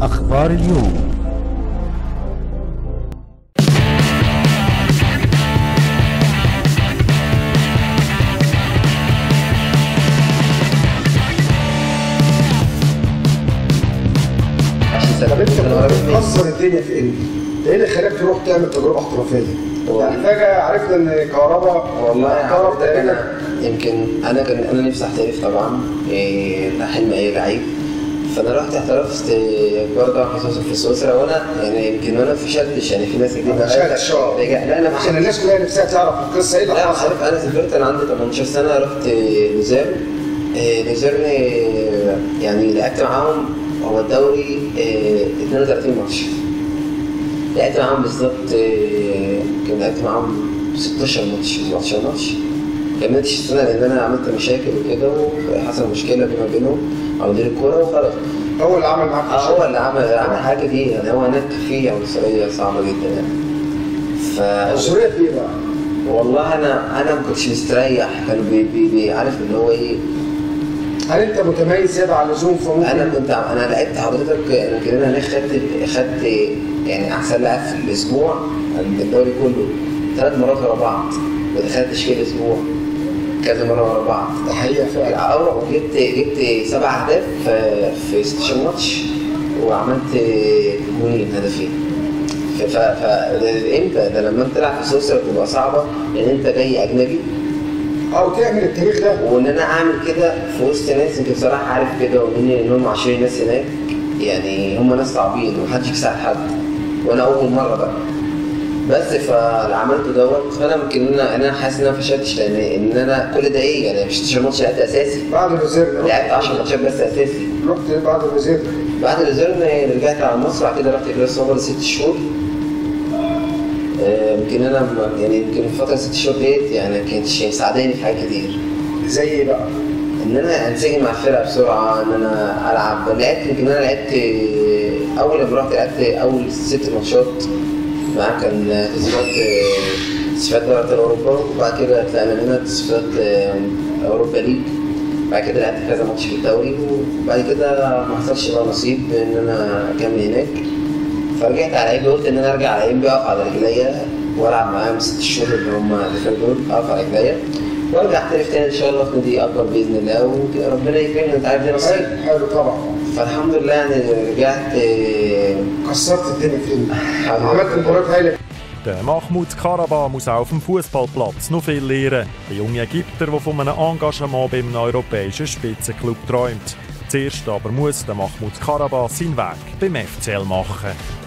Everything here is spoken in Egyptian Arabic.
أخبار اليوم طب انت بتكسر الدنيا في ايه؟ ايه اللي خلاك تروح تعمل تجربه احترافيه؟ يعني فجاه عرفنا ان كهرباء والله كهرباء حضرتك تقريبا انا يمكن انا كان انا نفسي احترف طبعا إيه، ده حلم اي لعيب فانا رحت احترفت برضه خصوصا في سويسرا وانا يعني يمكن وانا فشلتش يعني في ناس كتير ما فشلتش، اه. رجع- لا انا عشان فشلت الناس كلها نفسها تعرف القصه ايه اللي لا حصل عارف انا سافرت انا عندي 18 سنه رحت لوزيرن إيه، لوزيرن إيه، يعني لعبت معاهم هو الدوري إيه، 32 ماتش لعبت معاهم بالظبط إيه، يمكن لعبت معاهم 16 ماتش 17 ماتش كملتش السنه لان انا عملت مشاكل وكده وحصل مشكله بيني وبينهم او مدير الكوره وخلاص هو اللي عمل معاك اه هو مشاكل. اللي عمل عمل حاجه دي يعني هو هناك في عنصريه صعبه جدا يعني ف عنصريه في ايه بقى؟ والله انا انا ما كنتش مستريح كانوا بي بي بي عارف اللي هو ايه هل انت متميز زياده عن اللزوم فممكن انا كنت انا لعبت حضرتك يمكن انا هناك خدت خدت يعني احسن لاعب في الاسبوع عند الدوري كله ثلاث مرات ورا بعض ودخلت تشكيل اسبوع كذا مره ورا بعض ده حقيقه فعلا اه وجبت جبت سبع اهداف في في 16 ماتش وعملت جولين هدفين ف ف ف ده امتى ده لما انت تلعب في سويسرا بتبقى صعبه لان انت جاي اجنبي اه وتعمل التاريخ ده وان انا اعمل كده في وسط ناس انت بصراحه عارف كده ومني ان هم 20 ناس هناك يعني هم ناس صعبين ومحدش يكسب حد وانا اول مره بقى بس فاللي عملته دوت فانا يمكن انا انا حاسس ان انا فشلتش لان ان انا كل ده ايه يعني مش 16 ماتش لعبت اساسي بعد الوزير لعبت 10 ماتشات بس اساسي رحت بعد الوزير بعد الريزيرن رجعت على مصر بعد كده رحت كلاس اوفر ست شهور آه، يمكن انا م- يعني يمكن الفتره ست شهور ديت يعني ما كانتش مساعداني في حاجات كتير زي ايه بقى؟ ان انا انسجم مع الفرقه بسرعه ان انا العب لعبت يمكن انا لعبت اول لما رحت لعبت اول ست ماتشات معاه كان تصفيات تصفيات دوري ابطال اوروبا وبعد كده طلعنا منها تصفيات اوروبا ليج بعد كده لعبت كذا ماتش في الدوري وبعد كده ما حصلش بقى نصيب ان انا اكمل هناك فرجعت على عيبي قلت ان انا ارجع على عيبي اقف على رجليا والعب معاهم ست شهور اللي هم اللي فاتوا دول اقف على رجليا وارجع احترف تاني ان شاء الله في نادي اكبر باذن الله وربنا يكرمني انت عارف ده نصيب حلو حلو طبعا فالحمد لله يعني رجعت آه، كسرت الدنيا فين؟ حبيبي. عملت مباريات هايله Der Mahmoud Karabah muss auch auf dem Fußballplatz noch viel lernen. Ein junger Ägypter, der von einem Engagement beim europäischen Spitzenklub träumt. Zuerst aber muss der Mahmoud Karabah seinen Weg beim FCL machen.